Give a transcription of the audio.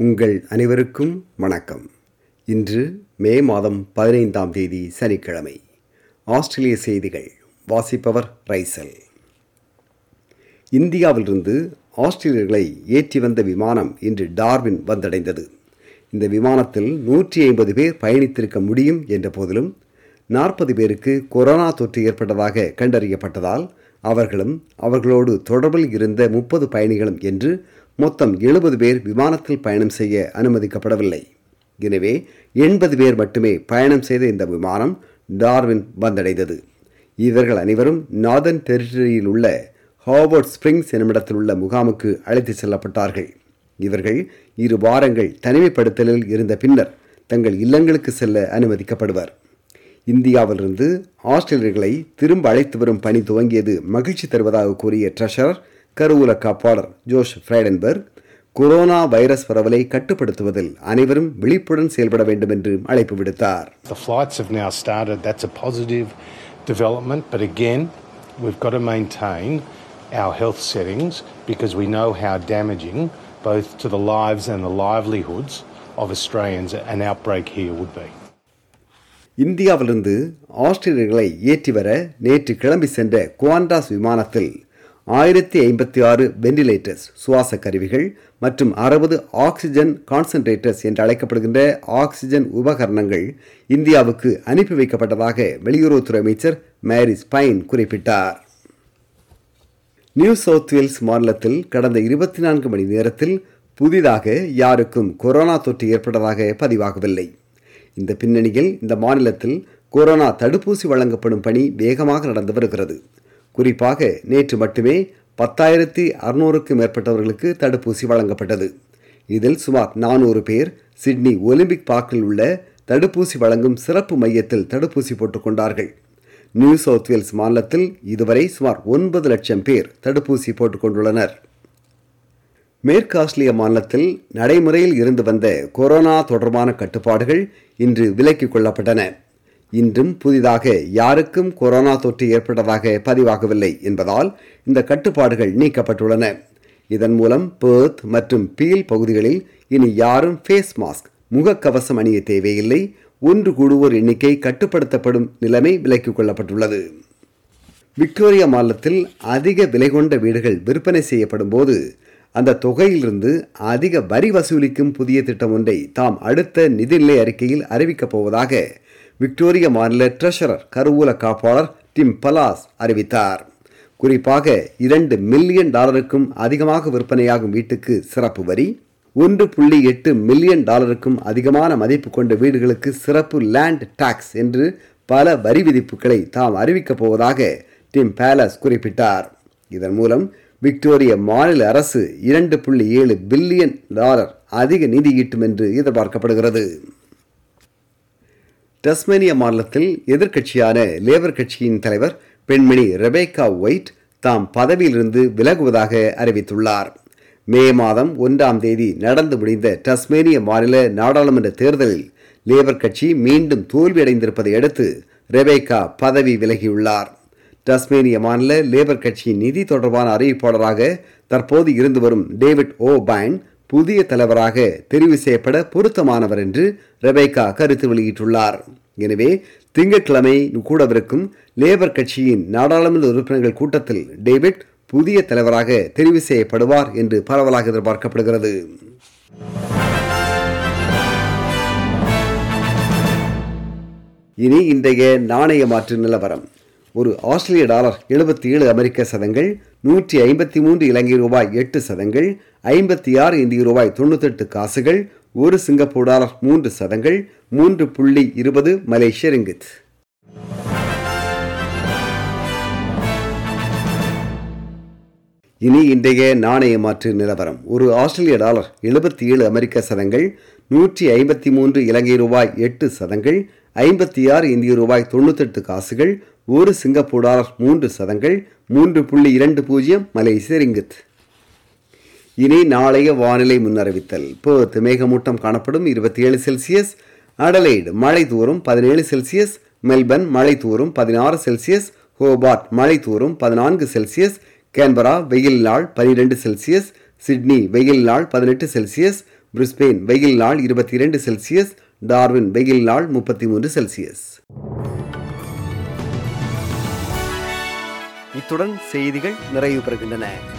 உங்கள் அனைவருக்கும் வணக்கம் இன்று மே மாதம் பதினைந்தாம் தேதி சனிக்கிழமை ஆஸ்திரேலிய செய்திகள் வாசிப்பவர் ரைசல் இந்தியாவிலிருந்து ஆஸ்திரேலியர்களை ஏற்றி வந்த விமானம் இன்று டார்வின் வந்தடைந்தது இந்த விமானத்தில் நூற்றி ஐம்பது பேர் பயணித்திருக்க முடியும் என்ற போதிலும் நாற்பது பேருக்கு கொரோனா தொற்று ஏற்பட்டதாக கண்டறியப்பட்டதால் அவர்களும் அவர்களோடு தொடர்பில் இருந்த முப்பது பயணிகளும் என்று மொத்தம் எழுபது பேர் விமானத்தில் பயணம் செய்ய அனுமதிக்கப்படவில்லை எனவே எண்பது பேர் மட்டுமே பயணம் செய்த இந்த விமானம் டார்வின் வந்தடைந்தது இவர்கள் அனைவரும் நார்தன் டெரிட்டரியில் உள்ள ஹாவர்ட் ஸ்பிரிங்ஸ் என்னுமிடத்தில் உள்ள முகாமுக்கு அழைத்து செல்லப்பட்டார்கள் இவர்கள் இரு வாரங்கள் தனிமைப்படுத்தலில் இருந்த பின்னர் தங்கள் இல்லங்களுக்கு செல்ல அனுமதிக்கப்படுவர் இந்தியாவிலிருந்து ஆஸ்திரேலியர்களை திரும்ப அழைத்து வரும் பணி துவங்கியது மகிழ்ச்சி தருவதாக கூறிய ட்ரெஷரர் கருவூல காப்பாளர் ஜோஷ் ஃப்ரைடன்பர்க் கொரோனா வைரஸ் பரவலை கட்டுப்படுத்துவதில் அனைவரும் விழிப்புடன் செயல்பட வேண்டும் என்று அழைப்பு விடுத்தார் The flights have now started. That's a positive development. But again, we've got to maintain our health settings because we know how damaging both to the lives and the livelihoods of Australians an outbreak here would be. இந்தியாவிலிருந்து ஆஸ்திரேலியர்களை ஏற்றி வர நேற்று கிளம்பி சென்ற Qantas விமானத்தில் ஆயிரத்தி ஐம்பத்தி ஆறு வெண்டிலேட்டர்ஸ் சுவாச கருவிகள் மற்றும் அறுபது ஆக்சிஜன் கான்சன்ட்ரேட்டர்ஸ் என்று அழைக்கப்படுகின்ற ஆக்சிஜன் உபகரணங்கள் இந்தியாவுக்கு அனுப்பி வைக்கப்பட்டதாக வெளியுறவுத்துறை அமைச்சர் மேரிஸ் பைன் குறிப்பிட்டார் நியூ சவுத் வேல்ஸ் மாநிலத்தில் கடந்த இருபத்தி நான்கு மணி நேரத்தில் புதிதாக யாருக்கும் கொரோனா தொற்று ஏற்பட்டதாக பதிவாகவில்லை இந்த பின்னணியில் இந்த மாநிலத்தில் கொரோனா தடுப்பூசி வழங்கப்படும் பணி வேகமாக நடந்து வருகிறது குறிப்பாக நேற்று மட்டுமே பத்தாயிரத்தி அறுநூறுக்கும் மேற்பட்டவர்களுக்கு தடுப்பூசி வழங்கப்பட்டது இதில் சுமார் நானூறு பேர் சிட்னி ஒலிம்பிக் பார்க்கில் உள்ள தடுப்பூசி வழங்கும் சிறப்பு மையத்தில் தடுப்பூசி போட்டுக்கொண்டார்கள் நியூ சவுத் வேல்ஸ் மாநிலத்தில் இதுவரை சுமார் ஒன்பது லட்சம் பேர் தடுப்பூசி போட்டுக்கொண்டுள்ளனர் மேற்கு ஆஸ்திரேலிய மாநிலத்தில் நடைமுறையில் இருந்து வந்த கொரோனா தொடர்பான கட்டுப்பாடுகள் இன்று விலக்கிக் கொள்ளப்பட்டன இன்றும் புதிதாக யாருக்கும் கொரோனா தொற்று ஏற்பட்டதாக பதிவாகவில்லை என்பதால் இந்த கட்டுப்பாடுகள் நீக்கப்பட்டுள்ளன இதன் மூலம் பேர்த் மற்றும் பீல் பகுதிகளில் இனி யாரும் ஃபேஸ் மாஸ்க் முகக்கவசம் அணிய தேவையில்லை ஒன்று கூடுவோர் எண்ணிக்கை கட்டுப்படுத்தப்படும் நிலைமை விலக்கிக் கொள்ளப்பட்டுள்ளது விக்டோரியா மாநிலத்தில் அதிக விலை கொண்ட வீடுகள் விற்பனை செய்யப்படும் போது அந்த தொகையிலிருந்து அதிக வரி வசூலிக்கும் புதிய திட்டம் ஒன்றை தாம் அடுத்த நிதிநிலை அறிக்கையில் அறிவிக்கப் போவதாக விக்டோரியா மாநில ட்ரெஷரர் கருவூல காப்பாளர் டிம் பலாஸ் அறிவித்தார் குறிப்பாக இரண்டு மில்லியன் டாலருக்கும் அதிகமாக விற்பனையாகும் வீட்டுக்கு சிறப்பு வரி ஒன்று புள்ளி எட்டு மில்லியன் டாலருக்கும் அதிகமான மதிப்பு கொண்ட வீடுகளுக்கு சிறப்பு லேண்ட் டாக்ஸ் என்று பல வரி விதிப்புகளை தாம் அறிவிக்கப் போவதாக டிம் பேலஸ் குறிப்பிட்டார் இதன் மூலம் விக்டோரிய மாநில அரசு இரண்டு புள்ளி ஏழு பில்லியன் டாலர் அதிக நிதி ஈட்டும் என்று எதிர்பார்க்கப்படுகிறது டஸ்மேனியா மாநிலத்தில் எதிர்க்கட்சியான லேபர் கட்சியின் தலைவர் பெண்மணி ரெபேக்கா ஒயிட் தாம் பதவியிலிருந்து விலகுவதாக அறிவித்துள்ளார் மே மாதம் ஒன்றாம் தேதி நடந்து முடிந்த டஸ்மேனிய மாநில நாடாளுமன்ற தேர்தலில் லேபர் கட்சி மீண்டும் தோல்வியடைந்திருப்பதை அடுத்து ரெபேக்கா பதவி விலகியுள்ளார் டஸ்மேனிய மாநில லேபர் கட்சியின் நிதி தொடர்பான அறிவிப்பாளராக தற்போது இருந்து வரும் டேவிட் ஓ பைன் புதிய தலைவராக தெரிவு செய்யப்பட பொருத்தமானவர் என்று ரெபேக்கா கருத்து வெளியிட்டுள்ளார் எனவே திங்கட்கிழமை கூடவிருக்கும் லேபர் கட்சியின் நாடாளுமன்ற உறுப்பினர்கள் கூட்டத்தில் டேவிட் புதிய தலைவராக தெரிவு செய்யப்படுவார் என்று பரவலாக எதிர்பார்க்கப்படுகிறது இனி இன்றைய நாணய மாற்று நிலவரம் ஒரு ஆஸ்திரேலிய டாலர் எழுபத்தி ஏழு அமெரிக்க சதங்கள் நூற்றி ஐம்பத்தி மூன்று இலங்கை ரூபாய் எட்டு சதங்கள் ஐம்பத்தி ஆறு இந்திய ரூபாய் தொண்ணூத்தெட்டு காசுகள் ஒரு சிங்கப்பூர் டாலர் மூன்று சதங்கள் மூன்று புள்ளி இருபது மலேசிய ரிங்கித் இனி இன்றைய நாணய மாற்று நிலவரம் ஒரு ஆஸ்திரேலிய டாலர் எழுபத்தி ஏழு அமெரிக்க சதங்கள் நூற்றி ஐம்பத்தி மூன்று இலங்கை ரூபாய் எட்டு சதங்கள் ஐம்பத்தி ஆறு இந்திய ரூபாய் தொண்ணூத்தெட்டு காசுகள் ஒரு சிங்கப்பூர் டாலர் மூன்று சதங்கள் மூன்று புள்ளி இரண்டு பூஜ்ஜியம் மலேசிய ரிங்கித் இனி நாளைய வானிலை முன்னறிவித்தல் பேர்த் மேகமூட்டம் காணப்படும் இருபத்தி ஏழு செல்சியஸ் அடலைடு மழை தூரும் பதினேழு செல்சியஸ் மெல்பர்ன் மழை தூரும் பதினாறு செல்சியஸ் ஹோபார்ட் மழை தூரும் பதினான்கு செல்சியஸ் கேன்பரா வெயில் நாள் பனிரெண்டு செல்சியஸ் சிட்னி வெயில் நாள் பதினெட்டு செல்சியஸ் பிரிஸ்பெயின் வெயில் நாள் இருபத்தி இரண்டு செல்சியஸ் டார்வின் வெயில் நாள் முப்பத்தி மூன்று செல்சியஸ் இத்துடன் செய்திகள் நிறைவு பெறுகின்றன